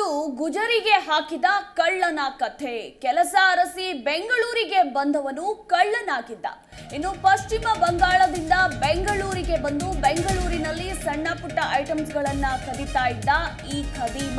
ಕದ್ದು ಗುಜರಿಗೆ ಹಾಕಿದ ಕಳ್ಳನ ಕಥೆ ಕೆಲಸ ಅರಸಿ ಬೆಂಗಳೂರಿಗೆ ಬಂದವನು ಕಳ್ಳನಾಗಿದ್ದ ಇನ್ನು ಪಶ್ಚಿಮ ಬಂಗಾಳದಿಂದ ಬೆಂಗಳೂರಿಗೆ ಬಂದು ಬೆಂಗಳೂರಿನಲ್ಲಿ ಸಣ್ಣ ಪುಟ್ಟ ಐಟಮ್ಸ್ಗಳನ್ನ ಕದಿತಾ ಇದ್ದ ಈ ಖದೀಮ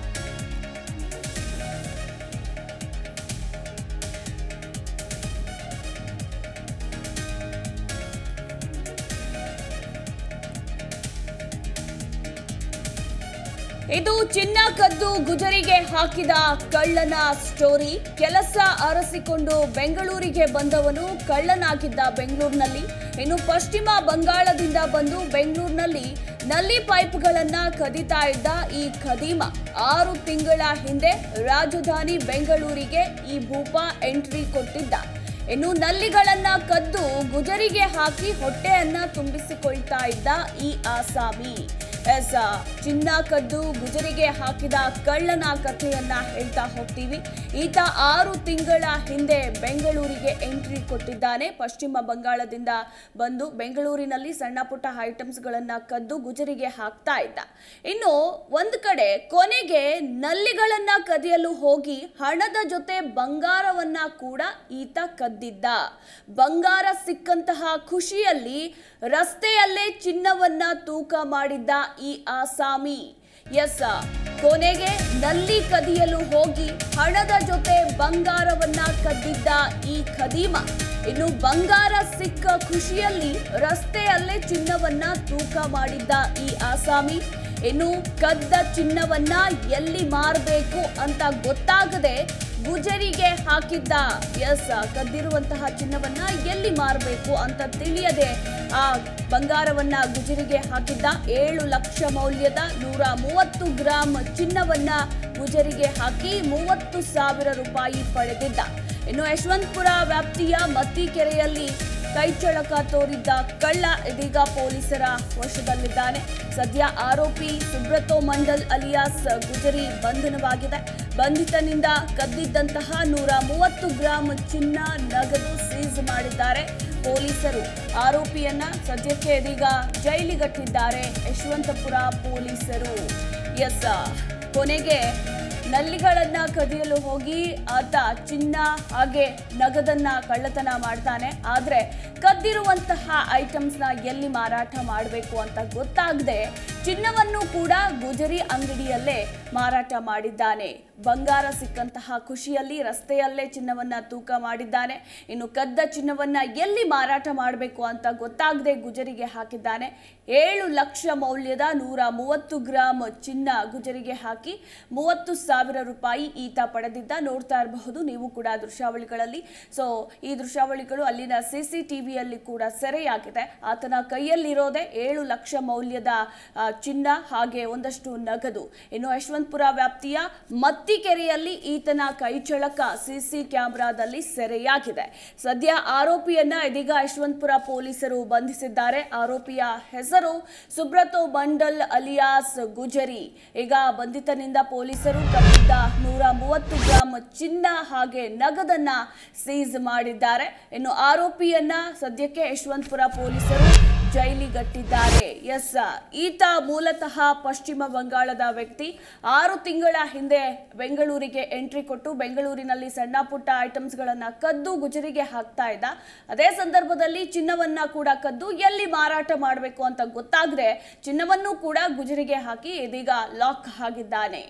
ಇದು ಚಿನ್ನ ಕದ್ದು ಗುಜರಿಗೆ ಹಾಕಿದ ಕಳ್ಳನ ಸ್ಟೋರಿ ಕೆಲಸ ಅರಸಿಕೊಂಡು ಬೆಂಗಳೂರಿಗೆ ಬಂದವನು ಕಳ್ಳನಾಗಿದ್ದ ಬೆಂಗಳೂರಿನಲ್ಲಿ ಇನ್ನು ಪಶ್ಚಿಮ ಬಂಗಾಳದಿಂದ ಬಂದು ಬೆಂಗಳೂರಿನಲ್ಲಿ ನಲ್ಲಿ ಪೈಪ್ಗಳನ್ನ ಕದಿತಾ ಇದ್ದ ಈ ಖದೀಮ ಆರು ತಿಂಗಳ ಹಿಂದೆ ರಾಜಧಾನಿ ಬೆಂಗಳೂರಿಗೆ ಈ ಭೂಪ ಎಂಟ್ರಿ ಕೊಟ್ಟಿದ್ದ ಇನ್ನು ನಲ್ಲಿಗಳನ್ನ ಕದ್ದು ಗುಜರಿಗೆ ಹಾಕಿ ಹೊಟ್ಟೆಯನ್ನ ತುಂಬಿಸಿಕೊಳ್ತಾ ಇದ್ದ ಈ ಆಸಾಮಿ ಎಸ್ ಚಿನ್ನ ಕದ್ದು ಗುಜರಿಗೆ ಹಾಕಿದ ಕಳ್ಳನ ಕಥೆಯನ್ನ ಹೇಳ್ತಾ ಹೋಗ್ತೀವಿ ಈತ ಆರು ತಿಂಗಳ ಹಿಂದೆ ಬೆಂಗಳೂರಿಗೆ ಎಂಟ್ರಿ ಕೊಟ್ಟಿದ್ದಾನೆ ಪಶ್ಚಿಮ ಬಂಗಾಳದಿಂದ ಬಂದು ಬೆಂಗಳೂರಿನಲ್ಲಿ ಸಣ್ಣ ಪುಟ್ಟ ಐಟಮ್ಸ್ಗಳನ್ನ ಕದ್ದು ಗುಜರಿಗೆ ಹಾಕ್ತಾ ಇದ್ದ ಇನ್ನು ಒಂದು ಕಡೆ ಕೊನೆಗೆ ನಲ್ಲಿಗಳನ್ನ ಕದಿಯಲು ಹೋಗಿ ಹಣದ ಜೊತೆ ಬಂಗಾರವನ್ನ ಕೂಡ ಈತ ಕದ್ದಿದ್ದ ಬಂಗಾರ ಸಿಕ್ಕಂತಹ ಖುಷಿಯಲ್ಲಿ ರಸ್ತೆಯಲ್ಲೇ ಚಿನ್ನವನ್ನ ತೂಕ ಮಾಡಿದ್ದ ಈ ಆಸಾಮಿ ಎಸ್ ಕೊನೆಗೆ ನಲ್ಲಿ ಕದಿಯಲು ಹೋಗಿ ಹಣದ ಜೊತೆ ಬಂಗಾರವನ್ನ ಕದ್ದಿದ್ದ ಈ ಖದೀಮ ಇನ್ನು ಬಂಗಾರ ಸಿಕ್ಕ ಖುಷಿಯಲ್ಲಿ ರಸ್ತೆಯಲ್ಲೇ ಚಿನ್ನವನ್ನ ತೂಕ ಮಾಡಿದ್ದ ಈ ಆಸಾಮಿ ಇನ್ನು ಕದ್ದ ಚಿನ್ನವನ್ನ ಎಲ್ಲಿ ಮಾರಬೇಕು ಅಂತ ಗೊತ್ತಾಗದೆ ಗುಜರಿಗೆ ಹಾಕಿದ್ದ ಎಸ್ ಕದ್ದಿರುವಂತಹ ಚಿನ್ನವನ್ನ ಎಲ್ಲಿ ಮಾರಬೇಕು ಅಂತ ತಿಳಿಯದೆ ಆ ಬಂಗಾರವನ್ನ ಗುಜರಿಗೆ ಹಾಕಿದ್ದ ಏಳು ಲಕ್ಷ ಮೌಲ್ಯದ ನೂರ ಮೂವತ್ತು ಗ್ರಾಂ ಚಿನ್ನವನ್ನ ಗುಜರಿಗೆ ಹಾಕಿ ಮೂವತ್ತು ಸಾವಿರ ರೂಪಾಯಿ ಪಡೆದಿದ್ದ ಇನ್ನು ಯಶವಂತಪುರ ವ್ಯಾಪ್ತಿಯ ಮತ್ತಿಕೆರೆಯಲ್ಲಿ ಕೈಚಳಕ ತೋರಿದ್ದ ಕಳ್ಳ ಇದೀಗ ಪೊಲೀಸರ ವಶದಲ್ಲಿದ್ದಾನೆ ಸದ್ಯ ಆರೋಪಿ ಸುಬ್ರತೋ ಮಂಡಲ್ ಅಲಿಯಾಸ್ ಗುಜರಿ ಬಂಧನವಾಗಿದೆ ಬಂಧಿತನಿಂದ ಕದ್ದಿದ್ದಂತಹ ನೂರ ಮೂವತ್ತು ಗ್ರಾಂ ಚಿನ್ನ ನಗದು ಸೀಸ್ ಮಾಡಿದ್ದಾರೆ ಪೊಲೀಸರು ಆರೋಪಿಯನ್ನ ಸದ್ಯಕ್ಕೆ ಇದೀಗ ಜೈಲಿಗಟ್ಟಿದ್ದಾರೆ ಯಶವಂತಪುರ ಪೊಲೀಸರು ಎಸ್ ಕೊನೆಗೆ ನಲ್ಲಿಗಳನ್ನ ಕದಿಯಲು ಹೋಗಿ ಆತ ಚಿನ್ನ ಹಾಗೆ ನಗದನ್ನ ಕಳ್ಳತನ ಮಾಡ್ತಾನೆ ಆದ್ರೆ ಕದ್ದಿರುವಂತಹ ಐಟಮ್ಸ್ನ ಎಲ್ಲಿ ಮಾರಾಟ ಮಾಡಬೇಕು ಅಂತ ಗೊತ್ತಾಗದೆ ಚಿನ್ನವನ್ನು ಕೂಡ ಗುಜರಿ ಅಂಗಡಿಯಲ್ಲೇ ಮಾರಾಟ ಮಾಡಿದ್ದಾನೆ ಬಂಗಾರ ಸಿಕ್ಕಂತಹ ಖುಷಿಯಲ್ಲಿ ರಸ್ತೆಯಲ್ಲೇ ಚಿನ್ನವನ್ನ ತೂಕ ಮಾಡಿದ್ದಾನೆ ಇನ್ನು ಕದ್ದ ಚಿನ್ನವನ್ನ ಎಲ್ಲಿ ಮಾರಾಟ ಮಾಡಬೇಕು ಅಂತ ಗೊತ್ತಾಗದೆ ಗುಜರಿಗೆ ಹಾಕಿದ್ದಾನೆ ಏಳು ಲಕ್ಷ ಮೌಲ್ಯದ ನೂರ ಮೂವತ್ತು ಗ್ರಾಂ ಚಿನ್ನ ಗುಜರಿಗೆ ಹಾಕಿ ಮೂವತ್ತು ಸಾವಿರ ರೂಪಾಯಿ ಈತ ಪಡೆದಿದ್ದ ನೋಡ್ತಾ ಇರಬಹುದು ನೀವು ಕೂಡ ದೃಶ್ಯಾವಳಿಗಳಲ್ಲಿ ಸೊ ಈ ದೃಶ್ಯಾವಳಿಗಳು ಅಲ್ಲಿನ ಸಿ ಸಿ ಟಿವಿಯಲ್ಲಿ ಕೂಡ ಸೆರೆಯಾಗಿದೆ ಆತನ ಕೈಯಲ್ಲಿರೋದೇ ಏಳು ಲಕ್ಷ ಮೌಲ್ಯದ ಆ, ಚಿನ್ನ ಹಾಗೆ ಒಂದಷ್ಟು ನಗದು ಇನ್ನು ಯಶವಂತಪುರ ವ್ಯಾಪ್ತಿಯ ಮತ್ತಿಕೆರೆಯಲ್ಲಿ ಈತನ ಕೈಚಳಕ ಸಿಸಿ ಕ್ಯಾಮೆರಾದಲ್ಲಿ ಸೆರೆಯಾಗಿದೆ ಸದ್ಯ ಆರೋಪಿಯನ್ನ ಇದೀಗ ಯಶವಂತಪುರ ಪೊಲೀಸರು ಬಂಧಿಸಿದ್ದಾರೆ ಆರೋಪಿಯ ಹೆಸರು ಸುಬ್ರತೋ ಮಂಡಲ್ ಅಲಿಯಾಸ್ ಗುಜರಿ ಈಗ ಬಂಧಿತನಿಂದ ಪೊಲೀಸರು ಕದ್ದಿದ್ದ ನೂರ ಮೂವತ್ತು ಗ್ರಾಂ ಚಿನ್ನ ಹಾಗೆ ನಗದನ್ನ ಸೀಸ್ ಮಾಡಿದ್ದಾರೆ ಇನ್ನು ಆರೋಪಿಯನ್ನ ಸದ್ಯಕ್ಕೆ ಯಶವಂತಪುರ ಪೊಲೀಸರು ಜೈಲಿಗಟ್ಟಿದ್ದಾರೆ ಎಸ್ ಈತ ಮೂಲತಃ ಪಶ್ಚಿಮ ಬಂಗಾಳದ ವ್ಯಕ್ತಿ ಆರು ತಿಂಗಳ ಹಿಂದೆ ಬೆಂಗಳೂರಿಗೆ ಎಂಟ್ರಿ ಕೊಟ್ಟು ಬೆಂಗಳೂರಿನಲ್ಲಿ ಸಣ್ಣ ಪುಟ್ಟ ಐಟಮ್ಸ್ಗಳನ್ನ ಕದ್ದು ಗುಜರಿಗೆ ಹಾಕ್ತಾ ಇದ್ದ ಅದೇ ಸಂದರ್ಭದಲ್ಲಿ ಚಿನ್ನವನ್ನ ಕೂಡ ಕದ್ದು ಎಲ್ಲಿ ಮಾರಾಟ ಮಾಡಬೇಕು ಅಂತ ಗೊತ್ತಾಗದೆ ಚಿನ್ನವನ್ನು ಕೂಡ ಗುಜರಿಗೆ ಹಾಕಿ ಇದೀಗ ಲಾಕ್ ಆಗಿದ್ದಾನೆ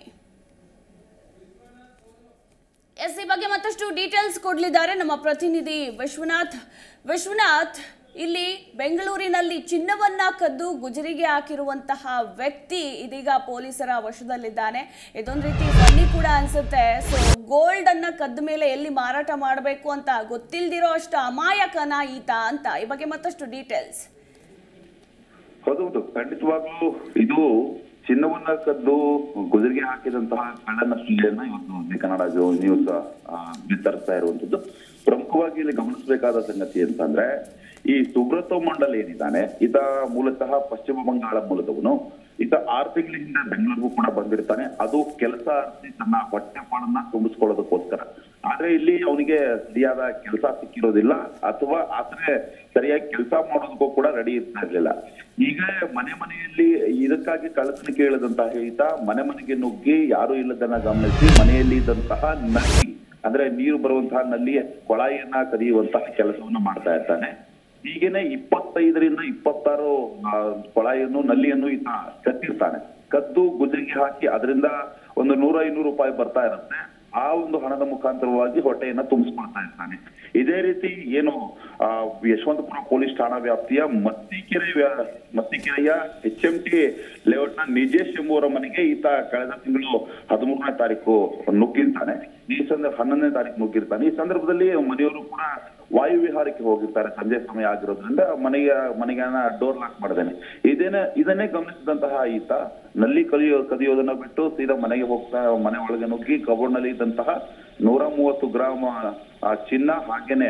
ಎಸ್ ಈ ಬಗ್ಗೆ ಮತ್ತಷ್ಟು ಡೀಟೇಲ್ಸ್ ಕೊಡ್ಲಿದ್ದಾರೆ ನಮ್ಮ ಪ್ರತಿನಿಧಿ ವಿಶ್ವನಾಥ್ ವಿಶ್ವನಾಥ್ ಇಲ್ಲಿ ಬೆಂಗಳೂರಿನಲ್ಲಿ ಚಿನ್ನವನ್ನ ಕದ್ದು ಗುಜರಿಗೆ ಹಾಕಿರುವಂತಹ ವ್ಯಕ್ತಿ ಇದೀಗ ಪೊಲೀಸರ ವಶದಲ್ಲಿದ್ದಾನೆ ಇದೊಂದು ರೀತಿ ಫನ್ನಿ ಕೂಡ ಅನ್ಸುತ್ತೆ ಸೊ ಗೋಲ್ಡ್ ಅನ್ನ ಕದ್ದ ಮೇಲೆ ಎಲ್ಲಿ ಮಾರಾಟ ಮಾಡಬೇಕು ಅಂತ ಗೊತ್ತಿಲ್ದಿರೋ ಅಷ್ಟು ಅಮಾಯಕನ ಈತ ಅಂತ ಈ ಬಗ್ಗೆ ಮತ್ತಷ್ಟು ಡೀಟೇಲ್ಸ್ ಹೌದೌದು ಖಂಡಿತವಾಗ್ಲೂ ಇದು ಚಿನ್ನವನ್ನ ಕದ್ದು ಗುಜರಿಗೆ ಹಾಕಿದಂತಹ ಕಳ್ಳನ ಸುದ್ದಿಯನ್ನ ಇವತ್ತು ಜಿ ಕನ್ನಡ ಜೋ ನ್ಯೂಸ್ ಆ, ಬಿತ್ತರಿಸ್ತಾ ಇರುವಂತದ್ದು ಪ್ರಮುಖವಾಗಿ ಇಲ್ಲಿ ಗಮನಿಸಬೇಕಾದ ಸಂಗತಿ ಅಂತಂದ್ರೆ ಈ ಸುಬ್ರತೋ ಮಂಡಲ್ ಏನಿದ್ದಾನೆ ಈತ ಮೂಲತಃ ಪಶ್ಚಿಮ ಬಂಗಾಳ ಮೂಲದವನು ಈತ ಆರು ತಿಂಗಳ ಹಿಂದೆ ಬೆಂಗಳೂರಿಗೂ ಕೂಡ ಬಂದಿರ್ತಾನೆ ಅದು ಕೆಲಸ ಅರ್ಸಿ ತನ್ನ ಹೊಟ್ಟೆ ಪಾಡನ್ನ ತುಂಬಿಸ್ಕೊಳ್ಳೋದಕ್ಕೋಸ್ಕರ ಆದ್ರೆ ಇಲ್ಲಿ ಅವನಿಗೆ ಸರಿಯಾದ ಕೆಲಸ ಸಿಕ್ಕಿರೋದಿಲ್ಲ ಅಥವಾ ಆದ್ರೆ ಸರಿಯಾಗಿ ಕೆಲಸ ಮಾಡೋದಕ್ಕೂ ಕೂಡ ರೆಡಿ ಇರ್ತಾ ಇರ್ಲಿಲ್ಲ ಈಗ ಮನೆ ಮನೆಯಲ್ಲಿ ಇದಕ್ಕಾಗಿ ಕಳ್ಳತನ ಕೇಳಿದಂತಹ ಈತ ಮನೆ ಮನೆಗೆ ನುಗ್ಗಿ ಯಾರು ಇಲ್ಲದನ್ನ ಗಮನಿಸಿ ಮನೆಯಲ್ಲಿ ಇದ್ದಂತಹ ನಲ್ಲಿ ಅಂದ್ರೆ ನೀರು ಬರುವಂತಹ ನಲ್ಲಿ ಕೊಳಾಯಿಯನ್ನ ಕದಿಯುವಂತಹ ಕೆಲಸವನ್ನ ಮಾಡ್ತಾ ಇರ್ತಾನೆ ಹೀಗೇನೆ ಇಪ್ಪತ್ತೈದರಿಂದ ಇಪ್ಪತ್ತಾರು ಆ, ಕೊಳಾಯಿಯನ್ನು ನಲ್ಲಿಯನ್ನು ಈತ ಕತ್ತಿರ್ತಾನೆ ಕದ್ದು ಗುಜರಿಗೆ ಹಾಕಿ ಅದರಿಂದ ಒಂದು ನೂರ ಐನೂರು ರೂಪಾಯಿ ಬರ್ತಾ ಇರುತ್ತೆ ಆ ಒಂದು ಹಣದ ಮುಖಾಂತರವಾಗಿ ಹೊಟ್ಟೆಯನ್ನ ತುಂಬಿಸ್ಕೊಳ್ತಾ ಇರ್ತಾನೆ ಇದೇ ರೀತಿ ಏನು ಆ, ಯಶವಂತಪುರ ಪೊಲೀಸ್ ಠಾಣಾ ವ್ಯಾಪ್ತಿಯ ಮತ್ತಿಕೆರೆ ವ್ಯಾ- ಮತ್ತಿಕೆರೆಯ ಎಚ್ ಎಂ ಟಿ ಲೇಔಟ್ ನ ನಿಜೇಶ್ ಎಂಬುವರ ಮನೆಗೆ ಈತ ಕಳೆದ ತಿಂಗಳು ಹದಿಮೂರನೇ ತಾರೀಕು ನುಗ್ಗಿರ್ತಾನೆ ಈ ಸಂದರ್ಭ ಹನ್ನೊಂದನೇ ತಾರೀಕು ನುಗ್ಗಿರ್ತಾನೆ ಈ ಸಂದರ್ಭದಲ್ಲಿ ಮನೆಯವರು ಕೂಡ ವಾಯು ವಿಹಾರಕ್ಕೆ ಹೋಗಿರ್ತಾರೆ ಸಂಜೆ ಸಮಯ ಆಗಿರೋದ್ರಿಂದ ಮನೆಗೆ ಮನೆಗೆ ಡೋರ್ ಲಾಕ್ ಮಾಡಿದ್ದೇನೆ ಇದೇನೆ ಇದನ್ನೇ ಗಮನಿಸಿದಂತಹ ಈತ ನಲ್ಲಿ ಕಲಿಯೋ ಕದಿಯೋದನ್ನ ಬಿಟ್ಟು ಸೀದಾ ಮನೆಗೆ ಹೋಗ್ತಾ ಮನೆ ಒಳಗೆ ನುಗ್ಗಿ ಕಬೋರ್ಡ್ ನಲ್ಲಿ ಇದ್ದಂತಹ ನೂರ ಮೂವತ್ತು ಗ್ರಾಮ್ ಆ, ಚಿನ್ನ ಹಾಗೇನೆ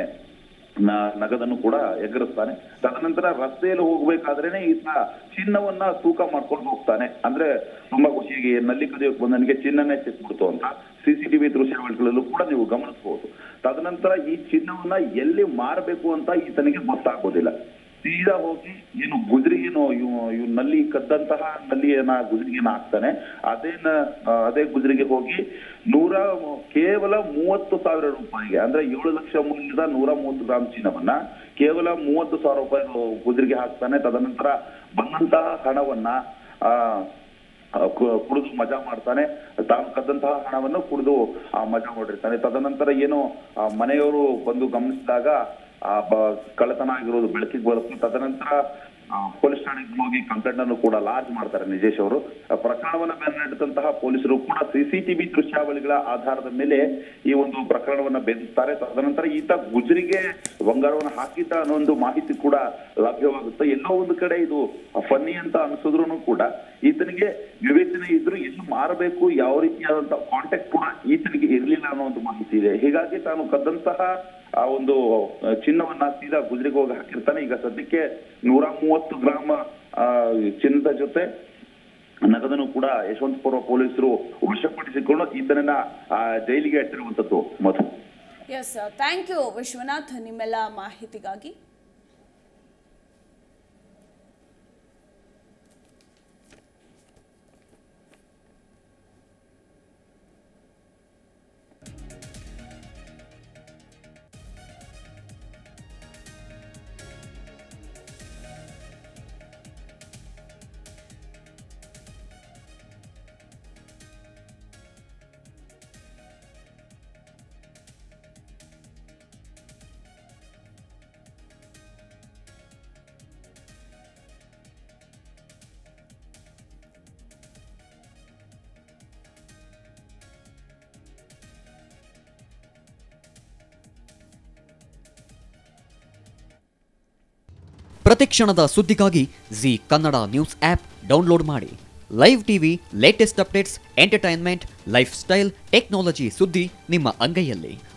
ನ- ನಗದನ್ನು ಕೂಡ ಎಗರಿಸ್ತಾನೆ ತದನಂತರ ರಸ್ತೆಯಲ್ಲಿ ಹೋಗ್ಬೇಕಾದ್ರೇನೆ ಈತ ಚಿನ್ನವನ್ನ ತೂಕ ಮಾಡ್ಕೊಂಡು ಹೋಗ್ತಾನೆ ಅಂದ್ರೆ ತುಂಬಾ ಖುಷಿಯಾಗಿ ನಲ್ಲಿ ಕದಿಯೋಕ್ ಬಂದನಿಗೆ ಚಿನ್ನನೇ ಸಿಕ್ಬಿಡ್ತು ಅಂತ ಸಿಸಿಟಿವಿ ದೃಶ್ಯಾವಳಿಗಳಲ್ಲೂ ಕೂಡ ನೀವು ಗಮನಿಸಬಹುದು ತದನಂತರ ಈ ಚಿನ್ನವನ್ನ ಎಲ್ಲಿ ಮಾರಬೇಕು ಅಂತ ಈತನಿಗೆ ಗೊತ್ತಾಗೋದಿಲ್ಲ ಸೀದಾ ಹೋಗಿ ಏನು ಗುಜರಿಗೇನು ಇವ್ ಇವ್ ನಲ್ಲಿ ಕದ್ದಂತಹ ನಲ್ಲಿಯನ್ನ ಗುಜರಿಗೆನ ಹಾಕ್ತಾನೆ ಅದೇನ ಆ, ಅದೇ ಗುಜರಿಗೆ ಹೋಗಿ ನೂರ ಕೇವಲ ಮೂವತ್ತು ಸಾವಿರ ರೂಪಾಯಿಗೆ ಅಂದ್ರೆ ಏಳು ಲಕ್ಷ ಮೌಲ್ಯದ ನೂರ ಮೂವತ್ತು ಗ್ರಾಮ್ ಚಿನ್ನವನ್ನ ಕೇವಲ ಮೂವತ್ತು ಸಾವಿರ ರೂಪಾಯಿ ಗುಜರಿಗೆ ಹಾಕ್ತಾನೆ ತದನಂತರ ಬಂದಂತಹ ಹಣವನ್ನ ಆ ಆ, ಕು- ಕುಡಿದು ಮಜಾ ಮಾಡ್ತಾನೆ ತಾನು ಕದ್ದಂತಹ ಹಣವನ್ನು ಕುಡಿದು ಆ ಮಜಾ ಮಾಡಿರ್ತಾನೆ ತದನಂತರ ಏನು ಆ ಮನೆಯವರು ಬಂದು ಗಮನಿಸಿದಾಗ ಆ ಬ- ಕಳ್ಳತನ ಆಗಿರೋದು ಬೆಳಕಿಗೆ ಬರುತ್ತೆ ತದನಂತರ ಆ, ಪೊಲೀಸ್ ಠಾಣೆಗೆ ಹೋಗಿ ಕಂಪ್ಲೇಂಟ್ ಅನ್ನು ಕೂಡ ಲಾರ್ಜ್ ಮಾಡ್ತಾರೆ ನಿಜೇಶ್ ಅವರು ಆ ಪ್ರಕರಣವನ್ನ ಬೆನ್ನಟ್ಟಿದಂತಹ ಪೊಲೀಸರು ಕೂಡ ಸಿಸಿಟಿವಿ ದೃಶ್ಯಾವಳಿಗಳ ಆಧಾರದ ಮೇಲೆ ಈ ಒಂದು ಪ್ರಕರಣವನ್ನ ಭೇದಿಸ್ತಾರೆ ತದನಂತರ ಈತ ಗುಜರಿಗೆ ಬಂಗಾರವನ್ನ ಹಾಕಿದ್ದ ಅನ್ನೋ ಒಂದು ಮಾಹಿತಿ ಕೂಡ ಲಭ್ಯವಾಗುತ್ತೆ ಎಲ್ಲೋ ಒಂದು ಕಡೆ ಇದು ಫನ್ನಿ ಅಂತ ಅನ್ಸಿದ್ರು ಕೂಡ ಈತನಿಗೆ ವಿವೇಚನೆ ಇದ್ರು ಎಲ್ಲಿ ಮಾರಬೇಕು ಯಾವ ರೀತಿಯಾದಂತಹ ಕಾಂಟ್ಯಾಕ್ಟ್ ಕೂಡ ಈತನಿಗೆ ಇರ್ಲಿಲ್ಲ ಅನ್ನೋ ಒಂದು ಮಾಹಿತಿ ಇದೆ ಹೀಗಾಗಿ ತಾನು ಕದ್ದಂತಹ ಆ ಒಂದು ಆ, ಚಿನ್ನವನ್ನ ಸೀದಾ ಗುಜರಿಗೆ ಹೋಗಿ ಹಾಕಿರ್ತಾನೆ ಈಗ ಸದ್ಯಕ್ಕೆ ನೂರ ಮೂವತ್ತು ಗ್ರಾಮ ಆ, ಚಿನ್ನದ ಜೊತೆ ನಗದನ್ನು ಕೂಡ ಯಶವಂತಪುರ ಪೊಲೀಸರು ವಶಪಡಿಸಿಕೊಂಡು ಈತನನ್ನ ಆ, ಜೈಲಿಗೆ ಅಟ್ಟಿರುವಂತದ್ದು Madhu yes thank you Vishwanath ನಿಮ್ಮೆಲ್ಲ ಮಾಹಿತಿಗಾಗಿ ಪ್ರತಿಕ್ಷಣದ ಸುದ್ದಿಗಾಗಿ Zee Kannada news app download ಮಾಡಿ live TV latest updates entertainment lifestyle technology ಸುದ್ದಿ ನಿಮ್ಮ ಅಂಗೈಯಲ್ಲಿ